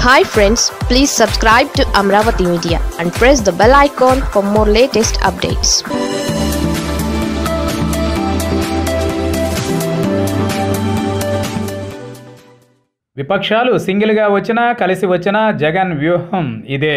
hi friends please subscribe to Amaravati media and press the bell icon for more latest updates విపక్షాలు సింగిల్గా వచ్చినా కలిసి వచ్చినా జగన్ వ్యూహం ఇదే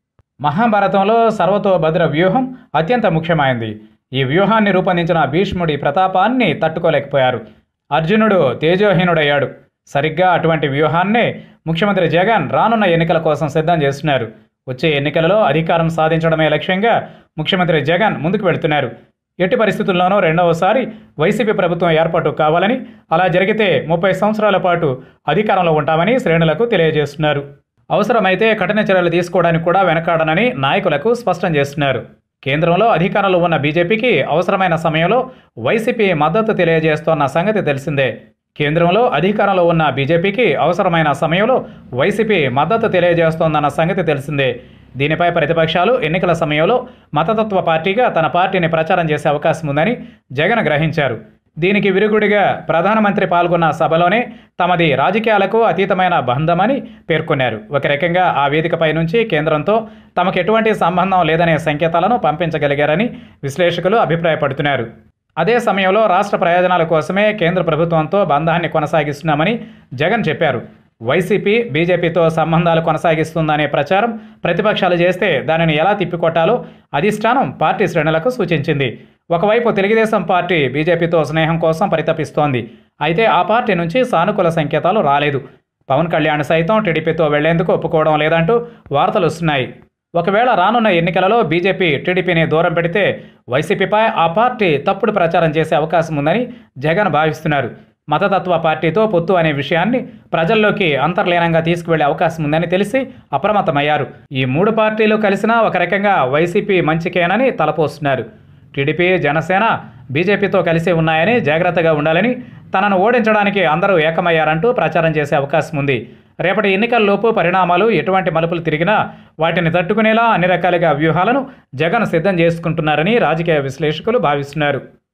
మహాభారతంలో సర్వతోభద్ర వ్యూహం అత్యంత ముఖ్యమైంది ఈ వ్యూహాన్ని రూపొందించిన భీష్ముడి ప్రతాపాన్ని తట్టుకోలేకపోయారు అర్జునుడు తేజోహీనుడయ్యాడు సరిగ్గా అటువంటి వ్యూహాన్నే ముఖ్యమంత్రి జగన్ రానున్న ఎన్నికల కోసం సిద్ధం చేస్తున్నారు వచ్చే ఎన్నికలలో అధికారం సాధించడమే లక్ష్యంగా ముఖ్యమంత్రి జగన్ ముందుకు వెళుతున్నారు ఎట్టి పరిస్థితుల్లోనూ రెండవసారి వైసీపీ ప్రభుత్వం ఏర్పాటు కావాలని అలా జరిగితే ముప్పై సంవత్సరాల పాటు అధికారంలో ఉంటామని శ్రేణులకు తెలియజేస్తున్నారు అవసరమైతే కఠిన చర్యలు తీసుకోవడానికి కూడా వెనకాడనని నాయకులకు స్పష్టం చేస్తున్నారు కేంద్రంలో అధికారంలో ఉన్న బీజేపీకి అవసరమైన సమయంలో వైసీపీ మద్దతు తెలియజేస్తోన్న సంగతి తెలిసిందే కేంద్రంలో అధికారంలో ఉన్న బీజేపీకి అవసరమైన సమయంలో వైసీపీ మద్దతు తెలియజేస్తోందన్న సంగతి తెలిసిందే దీనిపై ప్రతిపక్షాలు ఎన్నికల సమయంలో మతతత్వ పార్టీగా తన పార్టీని ప్రచారం చేసే అవకాశం ఉందని జగన్ గ్రహించారు దీనికి విరుగుడిగా ప్రధానమంత్రి పాల్గొన్న సభలోనే తమది రాజకీయాలకు అతీతమైన బంధమని పేర్కొన్నారు ఒక రకంగా ఆ వేదికపై నుంచి కేంద్రంతో తమకు ఎటువంటి సంబంధం లేదనే సంకేతాలను పంపించగలిగారని విశ్లేషకులు అభిప్రాయపడుతున్నారు అదే సమయంలో రాష్ట్ర ప్రయోజనాల కోసమే కేంద్ర ప్రభుత్వంతో బంధాన్ని కొనసాగిస్తున్నామని జగన్ చెప్పారు వైసీపీ బీజేపీతో సంబంధాలు కొనసాగిస్తుందనే ప్రచారం ప్రతిపక్షాలు చేస్తే దానిని ఎలా తిప్పికొట్టాలో అధిష్టానం పార్టీ శ్రేణులకు సూచించింది ఒకవైపు తెలుగుదేశం పార్టీ బీజేపీతో స్నేహం కోసం పరితపిస్తోంది అయితే ఆ పార్టీ నుంచి సానుకూల సంకేతాలు రాలేదు పవన్ కళ్యాణ్ సైతం టీడీపీతో వెళ్లేందుకు ఒప్పుకోవడం లేదంటూ వార్తలు వస్తున్నాయి ఒకవేళ రానున్న ఎన్నికలలో బీజేపీ టీడీపీని దూరం పెడితే వైసీపీపై ఆ పార్టీ తప్పుడు ప్రచారం చేసే అవకాశం ఉందని జగన్ భావిస్తున్నారు మతతత్వ పార్టీతో పొత్తు అనే విషయాన్ని ప్రజల్లోకి అంతర్లీనంగా తీసుకువెళ్లే అవకాశం ఉందని తెలిసి అప్రమత్తమయ్యారు ఈ మూడు పార్టీలు కలిసినా ఒక రకంగా వైసీపీ మంచికేనని తలపోస్తున్నారు టీడీపీ జనసేన బీజేపీతో కలిసి ఉన్నాయని జాగ్రత్తగా ఉండాలని తనను ఓడించడానికి అందరూ ఏకమయ్యారంటూ ప్రచారం చేసే అవకాశం ఉంది రేపటి ఎన్నికల్లోపు పరిణామాలు ఎటువంటి మలుపులు తిరిగినా వాటిని తట్టుకునేలా అన్ని రకాలుగా వ్యూహాలను జగన్ సిద్ధం చేసుకుంటున్నారని రాజకీయ విశ్లేషకులు భావిస్తున్నారు